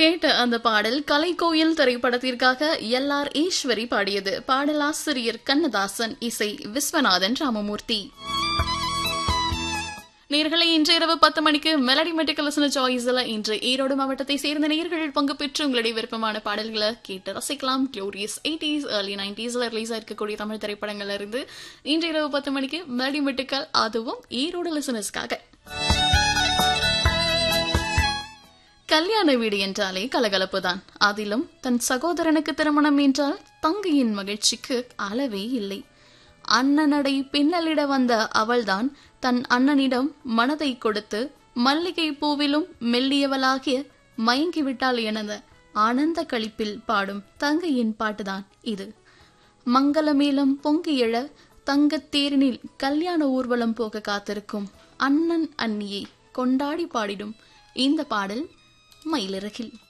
கேட்ட அந்த பாடல் கலைக்கோயில் திரைப்படத்திற்காக எல் ஆர் ஈஸ்வரி பாடியது பாடலாசிரியர் கண்ணதாசன் இசை விஸ்வநாதன் ராமமூர்த்தி நேர்களை இன்று இரவு பத்து மணிக்கு மெலடி மெட்டிக்கல் சாய்ஸ்ல இன்று ஈரோடு மாவட்டத்தை சேர்ந்த நேர்கள் பங்கு பெற்று உங்களுடைய விருப்பமான பாடல்களை கேட்டு ரசிக்கலாம் க்ளோரியஸ் எயிட்டிஸ் ஏர்லி நைன்டிஸ்ல ரிலீஸ் ஆயிருக்கக்கூடிய தமிழ் திரைப்படங்கள்ல இருந்து இன்று இரவு பத்து மணிக்கு மெலடி மெட்டிக்கல் அதுவும் ஈரோடு லிசனர்ஸ்க்காக கல்யாண வீடு என்றாலே கலகலப்பு தான் அதிலும் தன் சகோதரனுக்கு திருமணம் என்றால் தங்கையின் மகிழ்ச்சிக்கு அளவே இல்லை அண்ணனடை பின்னலிட வந்த அவள்தான் தன் அண்ணனிடம் மனதை கொடுத்து மல்லிகை பூவிலும் மெல்லியவளாகிய மயங்கிவிட்டாள் எனத ஆனந்த களிப்பில் பாடும் தங்கையின் பாட்டுதான் இது மங்களமேளம் பொங்கி எழ தங்கத்தேரினில் கல்யாண ஊர்வலம் போக காத்திருக்கும் அண்ணன் அண்ணியை கொண்டாடி பாடிடும் இந்த பாடல் மயிலிறகில்